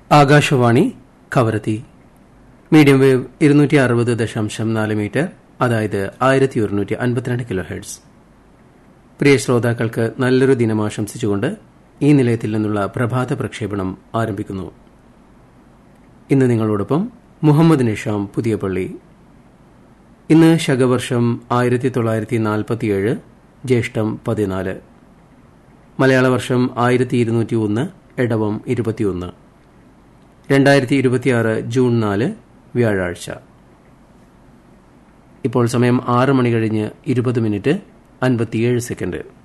Akashvani Kavaratti medium wave ഇരുന്നൂറ്റി അറുപത് ദശാംശം നാല് മീറ്റർ അതായത് ആയിരത്തി ഒരുന്നൂറ്റി അൻപത്തിരണ്ട് കിലോ ഹെഡ്സ് പ്രിയ ശ്രോതാക്കൾക്ക് നല്ലൊരു ദിനം ആശംസിച്ചുകൊണ്ട് ഈ നിലയത്തിൽ നിന്നുള്ള പ്രഭാത പ്രക്ഷേപണം ആരംഭിക്കുന്നു ഇന്ന് നിങ്ങളോടൊപ്പം മുഹമ്മദ് നിഷാം പുതിയ പള്ളി ഇന്ന് ശകവർഷം ആയിരത്തി തൊള്ളായിരത്തി നാൽപ്പത്തിയേഴ് ജ്യേഷ്ഠം പതിനാല് മലയാള വർഷം ആയിരത്തി ഇരുന്നൂറ്റി ഒന്ന് എടവം ഇരുപത്തിയൊന്ന് രണ്ടായിരത്തി ഇരുപത്തിയാറ് ജൂൺ നാല് വ്യാഴാഴ്ച ഇപ്പോൾ സമയം ആറ് മണി കഴിഞ്ഞ് ഇരുപത് മിനിറ്റ് അൻപത്തിയേഴ് സെക്കൻഡ്